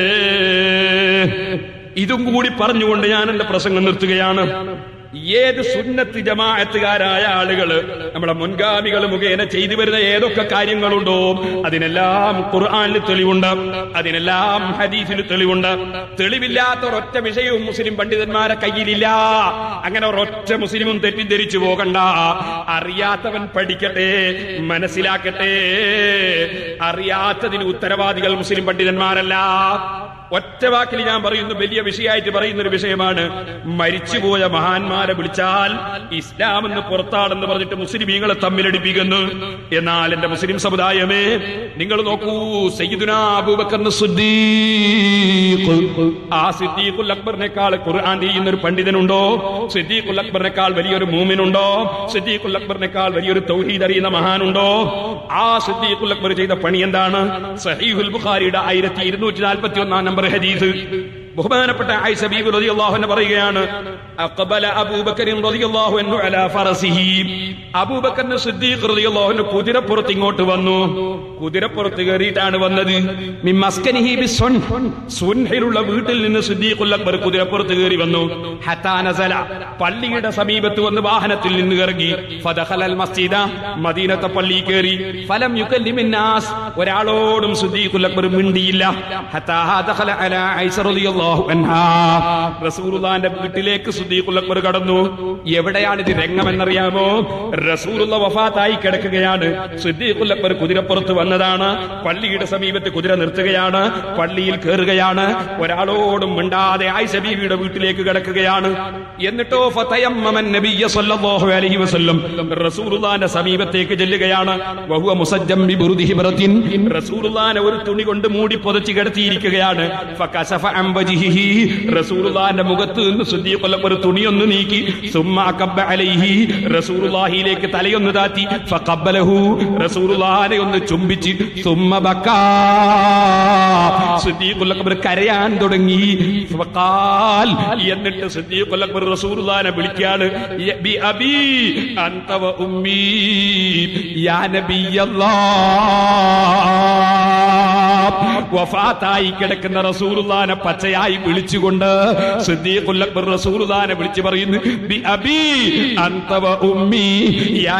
ഇതും കൂടി പറഞ്ഞുകൊണ്ട് ഞാൻ എന്റെ പ്രസംഗം നിർത്തുകയാണ് ഏത് സുന്നത്ത് ജമാഅത്തുകാരായ ആളുകള് നമ്മുടെ മുൻഗാമികൾ മുഖേന ചെയ്തു വരുന്ന ഏതൊക്കെ കാര്യങ്ങളുണ്ടോ അതിനെല്ലാം ഖുർആനിൽ തെളിവുണ്ട് അതിനെല്ലാം ഹദീസിൽ തെളിവുണ്ട് തെളിവില്ലാത്ത ഒരൊറ്റ വിഷയവും മുസ്ലിം പണ്ഡിതന്മാരെ കയ്യിലില്ല അങ്ങനെ ഒരൊറ്റ മുസ്ലിമും തെറ്റിദ്ധരിച്ചു പോകണ്ട അറിയാത്തവൻ പഠിക്കട്ടെ മനസ്സിലാക്കട്ടെ അറിയാത്തതിന് ഉത്തരവാദികൾ മുസ്ലിം പണ്ഡിതന്മാരല്ല ഒറ്റ വാക്കിൽ ഞാൻ പറയുന്നു വലിയ വിഷയമായിട്ട് പറയുന്ന ഒരു വിഷയമാണ് മരിച്ചുപോയ മഹാന്മാരെ വിളിച്ചാൽ ഇസ്ലാം എന്ന് പുറത്താണെന്ന് പറഞ്ഞിട്ട് മുസ്ലിമീങ്ങളെ തമ്മിലടിപ്പിക്കുന്നു എന്നാൽ എന്റെ മുസ്ലിം സമുദായമേ നിങ്ങൾ നോക്കൂ സയ്യിദുനാ അബൂബക്കർ സിദ്ദീഖ് ആ സിദ്ദീഖുൽ അക്ബറിനേക്കാൾ ഖുർആൻ ചെയ്യുന്ന ഒരു പണ്ഡിതനുണ്ടോ സിദ്ദീഖുൽ അക്ബറിനേക്കാൾ വലിയൊരു മൂമിനുണ്ടോ സിദ്ദീഖുൽ അക്ബറിനേക്കാൾ വലിയൊരു തൗഹീദ് അറിയുന്ന മഹാനുണ്ടോ ആ സിദ്ദീഖുൽ അക്ബർ ചെയ്ത പണി എന്താണ് സഹീഹുൽ ബുഖാരിയുടെ ആയിരത്തി ഇരുന്നൂറ്റി നാൽപ്പത്തി ഒന്നാം നമ്പർ ഹദീസ് ബഹുമാനപ്പെട്ട ആയിഷ ബീബി റളിയല്ലാഹു അൻഹ പറയുകയാണ് അഖബല അബൂബക്കർ റളിയല്ലാഹു അൻഹു അലാ ഫറസിഹി അബൂബക്കർ സിദ്ദീഖ് റളിയല്ലാഹു അൻഹു കുതിരപ്പുറത്ത് ഇങ്ങോട്ട് വന്നു കുതിരപ്പുറത്ത് കയറിയിട്ടാണ് വന്നത് മിൻ മസ്കനിഹി ബിസ്സുൻ സുൻഹിലുള്ള വീട്ടിൽ നിന്ന് സിദ്ദീഖുൽ അക്ബർ കുതിരപ്പുറത്ത് കയറി വന്നു ഹത്താ നസല പള്ളിയുടെ സമീപത്ത് വന്ന് വാഹനത്തിൽ നിന്ന് ഇറങ്ങി ഫദഖലൽ മസ്ജിദ മദീനത്തെ പള്ളി കയറി ഫലം യുകല്ലിമിൻ നാസ് ഒരാളോടും സിദ്ദീഖുൽ അക്ബർ മിണ്ടിയില്ല ഹത്താ ദഖല അലാ ഐസ റളിയല്ലാഹു അൻഹാ റസൂലുള്ളാന്റെ വീട്ടിലേക്ക് സിദ്ദീഖുൽ അക്ബർ കടന്നു എവിടെയാണ് ഇത് രംഗമെന്നറിയാമോ റസൂലുള്ള വഫാത്തായി കിടക്കുകയാണ് സിദ്ദീഖുൽ അക്ബർ കുതിരപ്പുറത്ത് വന്നതാണ് പള്ളിയുടെ സമീപത്ത് കുതിര നിർത്തുകയാണ് പള്ളിയിൽ കയറുകയാണ് ഒരാളോടും മിണ്ടാതെ ആയിഷ ബീവിയുടെ വീട്ടിലേക്ക് കിടക്കുകയാണ് എന്നിട്ടോ ഫതയമ്മമൻ നബിയ്യ സല്ലല്ലാഹു അലൈഹി വസല്ലം റസൂലുള്ളാന്റെ സമീപത്തേക്ക് ചെല്ലുകയാണ് വഹുവ മുസജ്ജം ബി ബുറുദിഹി ബറത്തിൻ റസൂലുള്ളാനെ ഒരു തുണി കൊണ്ട് മൂടി പുതച്ച് കിടത്തിയിരിക്കുകയാണ് ഫകസഫ അൻ വജ്ഹിഹി റസൂലുള്ളാന്റെ മുഖത്ത് നിന്ന് സുദ്ദീഖുൽ ഒരു തുണിയൊന്ന് നീക്കി സുമ്മ അകബ്ബ അലൈഹി റസൂലുള്ളാഹിയിലേക്ക് തലയൊന്ന് താത്തി ഫഖബ്ബലഹു റസൂലുള്ളാഹിനെ ഒന്ന് ചുംബിച്ച് സുമ്മ ബക്കാ സിദ്ദീഖുൽ അക്ബർ കരയാൻ തുടങ്ങി ഫഖാൽ എന്നിട്ട് സിദ്ദീഖുൽ അക്ബർ റസൂലുള്ളാഹിനെ വിളിക്കാണ് യ ബി അബി അൻത വ ഉമ്മി യാ നബിയല്ലാഹ് വഫാത്തായി കിടക്കുന്ന റസൂലുള്ളാനെ പച്ചയായി വിളിച്ചുകൊണ്ട് സിദ്ദീഖുൽ അക്ബർ റസൂലുള്ളാനെ വിളിച്ചു പറയുന്നു ബി അബി അൻത വ ഉമ്മി യാ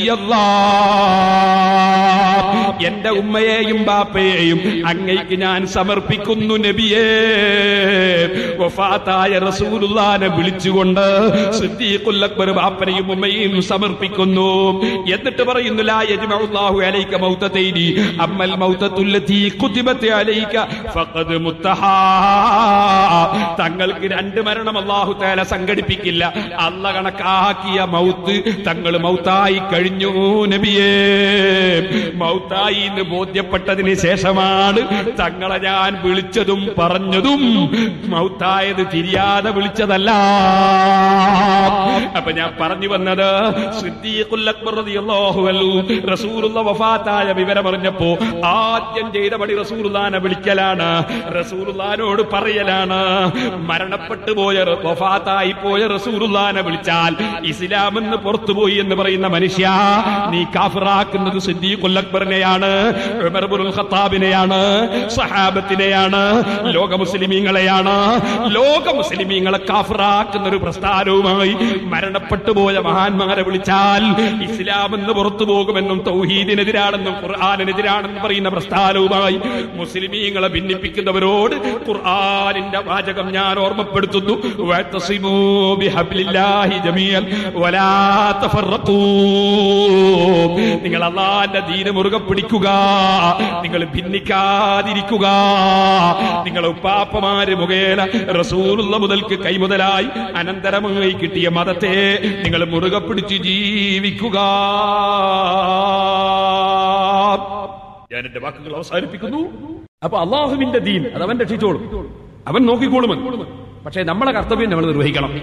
നബിയല്ലാഹ് എന്റെ ഉമ്മയെയും ബാപ്പയെയും അങ്ങയ്ക്ക് ഞാൻ സമർപ്പിക്കുന്നു നബിയേ വഫാത്തായ റസൂലുള്ളാനെ വിളിച്ചുകൊണ്ട് സിദ്ദീഖുൽ അക്ബർ ബാപ്പനെയും ഉമ്മയെയും സമർപ്പിക്കുന്നു എന്നിട്ട് പറയുന്നു ലാ യജ്മഉല്ലാഹു അലൈക മൗതതൈനി അമ്മൽ മൗതത്തുല്ലതി കുതിബത്ത് അലൈക ഫഖദ് മുത്തഹാ തങ്ങൾക്ക് രണ്ട് മരണം അല്ലാഹു തആല സംഘടിപ്പിക്കില്ല അല്ല കണക്കാക്കിയ മൗത്ത് തങ്ങൾ മൗത്തായി കഴിഞ്ഞു നബിയേ മൗത്തായി എന്ന് ബോധ്യപ്പെട്ടതിന് ശേഷമാണ് തങ്ങളെ ഞാൻ വിളിച്ചതും പറഞ്ഞതും മൗത്തായത് തിരിയാതെ വിളിച്ചതല്ല അപ്പൊ ഞാൻ പറഞ്ഞു വന്നത് സിദ്ദീഖുൽ അക്ബർ റളിയല്ലാഹു അൻഹു റസൂലുള്ള വഫാത്തായ വിവരം അറിഞ്ഞപ്പോ ആദ്യം ചെയ്ത പടി റസൂലുള്ളാനെ വിളിക്കലാണ് റസൂലുള്ളാനോട് പറയലാണ് മരണപ്പെട്ടു പോയ വഫാത്തായി പോയ റസൂലുള്ളാനെ വിളിച്ചാൽ ഇസ്ലാം എന്ന് പുറത്തുപോയി എന്ന് പറയുന്ന മനുഷ്യ നീ കാഫിറാക്കുന്നത് സിദ്ദീഖുൽ അക്ബറിനെയാണ് ഉമർ ഇബ്നുൽ ഖത്താബിനെയാണ് സഹാബത്തിനെയാണ് ലോക മുസ്ലിമീങ്ങളെയാണ് ലോക മുസ്ലിമീങ്ങളെ കാഫിറാക്കുന്ന ഒരു പ്രസ്ഥാനവുമായി മരണപ്പെട്ടു പോയ മഹാന്മാരെ വിളിച്ചാൽ ഇസ്ലാം എന്ന് പുറത്തു പോകുമെന്നും തൗഹീദിനെതിരാണെന്നും ഖുർആാനെതിരാണെന്നും പറയുന്ന പ്രസ്ഥാനവുമായി മുസ്ലിമീങ്ങളെ ഭിന്നിപ്പിക്കുന്നവരോട് ഖുർആാനിന്റെ വാചകം ഞാൻ ഓർമ്മപ്പെടുത്തുന്നു വഅ്തസിമൂ ബിഹബ്ലില്ലാഹി ജമീഅൻ വലാ തഫറഖൂ നിങ്ങൾ അള്ളാന്റെ ദീന് മുറുകെ പിടിക്കുക നിങ്ങൾ ഭിന്നിക്കാതിരിക്കുക നിങ്ങൾ ഉപ്പാപ്പമാര് മുഖേന റസൂലുള്ള മുതൽക്ക് കൈമുതലായി അനന്തരമായി കിട്ടിയ മതത്തെ നിങ്ങൾ മുറുകെ പിടിച്ച് ജീവിക്കുക ഞാൻ എന്റെ വാക്കുകൾ അവസാനിപ്പിക്കുന്നു അപ്പൊ അള്ളാഹുവിന്റെ ദീൻ അത് അവൻ രക്ഷിച്ചോളും അവൻ നോക്കിക്കോളുമെന്ന് പക്ഷേ നമ്മളെ കർത്തവ്യം നമ്മൾ നിർവഹിക്കണം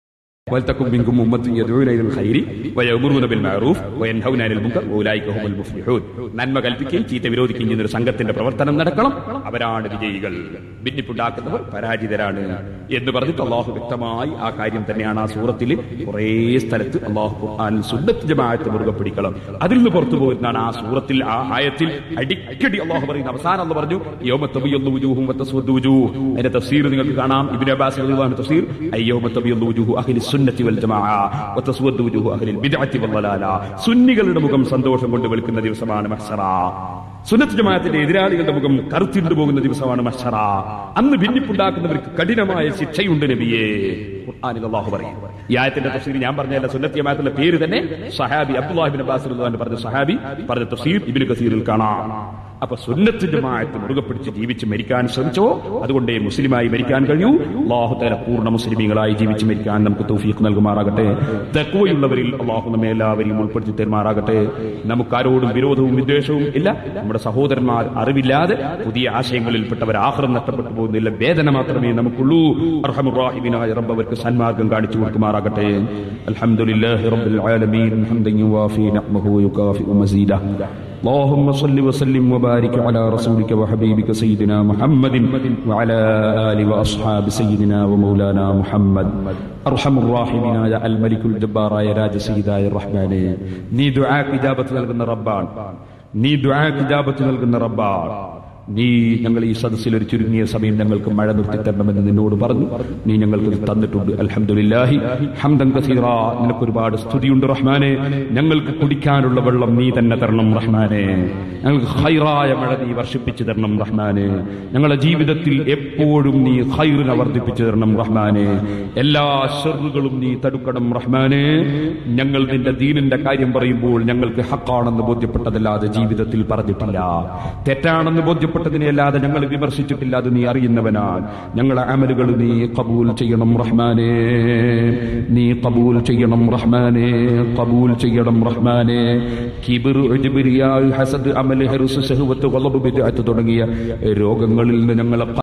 ولتكن منكم أمة يدعون إلى الخير ويأمرون بالمعروف وينهون عن المنكر وأولئك هم المفلحون നന്മ കൽപ്പിക്കുകയും ചീത്ത വിരോധിക്കുകയും ചെയ്യുന്ന ഒരു സംഘത്തിന്റെ പ്രവർത്തനം നടക്കണം അവരാണ് വിജയികൾ ഭിന്നിപ്പുണ്ടാക്കുന്നവർ പരാജിതരാണ് എന്ന് പറഞ്ഞിട്ട് അള്ളാഹു വ്യക്തമായി ആ കാര്യം തന്നെയാണ് ആ സൂറത്തിൽ കുറേ സ്ഥലത്ത് അള്ളാഹു ഖുർആനിൽ സുന്നത്ത് ജമാഅത്ത് മുറുകെ പിടിക്കണം അതിൽ നിന്ന് പുറത്തു പോകുന്നതാണ് ആ സൂറത്തിൽ ആ ആയത്തിൽ അടിക്കടി അള്ളാഹു പറയുന്ന അവസാനം എന്ന് പറഞ്ഞു യോമത്തബിയൊന്നു വുജൂഹും വത്തസ്വദ് വുജൂഹ് അതിന്റെ തഫ്സീർ നിങ്ങൾക്ക് കാണാം ഇബ്നു അബ്ബാസ് റളിയല്ലാഹു തഫ്സീർ അയ്യോമത്തബിയൊന്നു വുജൂഹു അഹ്ലി സുന്നത്തി വൽ ജമാഅ വത്തസ്വദ് വുജൂഹു അഹ്ലിൽ ബിദ്അത്തി വൽ ളലാല സുന്നികളുടെ മുഖം സന്തോഷം കൊണ്ട് വെളുക്കുന്ന ദിവസമാണ് മഹ്ശറ സുന്നത്ത് ജമാഅത്തിന്റെ എതിരാളികളുടെ മുഖം കറുത്തിണ്ടു പോകുന്ന ദിവസമാണ് മഹ്ശറ അന്ന് ഭിന്നിപ്പുണ്ടാക്കുന്നവർക്ക് കഠിനമായ ശിക്ഷയുണ്ട് നബിയേ ഖുർആനിൽ അല്ലാഹു പറയും ഈ ആയത്തിന്റെ തഫ്സീർ ഞാൻ പറഞ്ഞല്ല സുന്നത്ത് ജമാഅത്തിന്റെ പേര് തന്നെ സഹാബി അബ്ദുല്ലാഹിബിൻ അബ്ബാസ് റളിയല്ലാഹു അൻഹു പറഞ്ഞ സഹാബി പറഞ്ഞ തഫ്സീർ ഇബ്നു കസീറിൽ കാണാം അപ്പൊ സുന്നത്ത് ജമാഅത്ത് മുറുകെ പിടിച്ച് ജീവിച്ച് മരിക്കാൻ ശ്രമിച്ചോ അതുകൊണ്ടേ മുസ്ലിമായി മരിക്കാൻ കഴിയൂ അള്ളാഹു തല പൂർണ്ണ മുസ്ലിമീങ്ങളായി ജീവിച്ച് മരിക്കാൻ നമുക്ക് തൗഫീഖ് നൽകുമാറാകട്ടെ തക്വയുള്ളവരിൽ അള്ളാഹു നമ്മെ എല്ലാവരെയും ഉൾപ്പെടുത്തി തരുമാറാകട്ടെ നമുക്ക് ആരോടും വിരോധവും വിദ്വേഷവും ഇല്ല നമ്മുടെ സഹോദരന്മാർ അറിവില്ലാതെ പുതിയ ആശയങ്ങളിൽപ്പെട്ടവർ ആഹ്റം നഷ്ടപ്പെട്ടു പോകുന്നില്ല വേദന മാത്രമേ നമുക്കുള്ളൂ അർഹമുറാഹിബിനായ റബ്ബ് അവർക്ക് സന്മാർഗം കാണിച്ചു കൊടുക്കുമാറാകട്ടെ അൽഹംദുലില്ലാഹി റബ്ബിൽ ആലമീൻ ഹംദൻ യുവാഫി നഅ്മഹു യുകാഫിഉ മസീദ اللهم صل وسلم وبارك على رسولك وحبيبك سيدنا محمد وعلى آل وأصحاب سيدنا ومولانا محمد أرحم الراحمين يا الملك الجبار يا راج سيدا يا الرحمن നീ ദുആക്ക് ഇജാബത്ത് നൽകുന്ന റബ്ബാണ് നീ ദുആക്ക് ഇജാബത്ത് നൽകുന്ന റബ്ബാണ് നീ ഞങ്ങൾ ഈ സദസ്സിൽ ഒരു ചുരുങ്ങിയ സമയം ഞങ്ങൾക്ക് മഴ നിർത്തി തരണമെന്ന് നിന്നോട് പറഞ്ഞു നീ ഞങ്ങൾക്ക് ഇത് തന്നിട്ടുണ്ട് അൽഹംദുലില്ലാഹി ഹംദൻ കസീറ നിനക്ക് ഒരുപാട് സ്തുതിയുണ്ട് റഹ്മാനെ ഞങ്ങൾക്ക് കുടിക്കാനുള്ള വെള്ളം നീ തന്നെ തരണം റഹ്മാനെ ഞങ്ങൾക്ക് ഹൈറായ മഴ നീ വർഷിപ്പിച്ചു തരണം റഹ്മാനെ ഞങ്ങളുടെ ജീവിതത്തിൽ എപ്പോഴും നീ ഹൈറിനെ വർദ്ധിപ്പിച്ചു തരണം റഹ്മാനെ എല്ലാ ഷെറുകളും നീ തടുക്കണം റഹ്മാനെ ഞങ്ങൾ നിന്റെ ദീനിന്റെ കാര്യം പറയുമ്പോൾ ഞങ്ങൾക്ക് ഹക്കാണെന്ന് ബോധ്യപ്പെട്ടതല്ലാതെ ജീവിതത്തിൽ പറഞ്ഞിട്ടില്ല തെറ്റാണെന്ന് ബോധ്യപ്പെട്ടതിനെ അല്ലാതെ ഞങ്ങൾ വിമർശിച്ചിട്ടില്ല അത് നീ അറിയുന്നവനാണ് ഞങ്ങളെ അമലുകൾ നീ കബൂൽ ചെയ്യണം റഹ്മാനെ നീ കബൂൽ ചെയ്യണം റഹ്മാനെ കബൂൽ ചെയ്യണം റഹ്മാനെ കിബിർ ഉജ്ബ്, റിയാ, ഹസദ് അമൽ ഹെറുസ് ഷഹ്വത്ത് കളബ് ബിദ്അത്ത് തുടങ്ങിയ രോഗങ്ങളിൽ നിന്ന് ഞങ്ങളെ